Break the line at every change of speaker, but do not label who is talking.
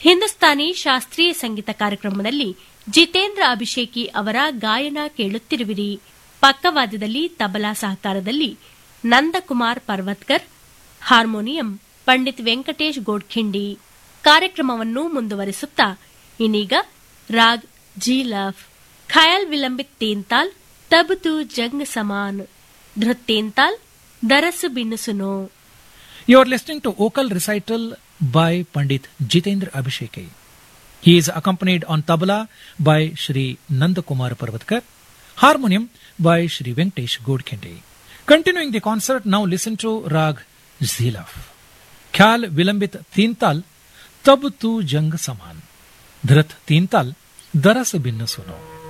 ಹಿಂದೂಸ್ತಾನಿ ಶಾಸ್ತ್ರೀಯ ಸಂಗೀತ ಕಾರ್ಯಕ್ರಮದಲ್ಲಿ ಜಿತೇಂದ್ರ ಅಭಿಷೇಕಿ ಅವರ ಗಾಯನ ಕೇಳುತ್ತಿರುವಿರಿ ಪಕ್ಕವಾದ್ಯದಲ್ಲಿ ತಬಲಾ ಸಹಕಾರದಲ್ಲಿ ನಂದಕುಮಾರ್ ಪರ್ವತ್ಕರ್ ಹಾರ್ಮೋನಿಯಂ ಪಂಡಿತ್ ವೆಂಕಟೇಶ್ ಗೋಡ್ಖಿಂಡಿ ಕಾರ್ಯಕ್ರಮವನ್ನು ಮುಂದುವರಿಸುತ್ತಾ ಇನ್ನೀಗ ರಾಗ್ ಜೀಲಫ್ ಖಯಾಲ್ ವಿಲಂಬಿತ್ ತೇಂತಾಲ್ ತಬ್ ತು ಜಂಗ್ ಸಮಾನ್ ಧೃತ್ ತೇಂತಾಲ್ ದರಸ್ ಬಿನ್ ಸುನೋ
You are listening to vocal recital by Pandit Jitendra Abhisheki. He is accompanied on tabla by Shri Nandakumar Parvatkar, harmonium by Shri Venkatesh Godkhindi. Continuing the concert, now listen to Rag Zilaf. Khyal Vilambit Tintal, Tab Tu Jang Saman. Dhrat Tintal, Daras Bin Suno.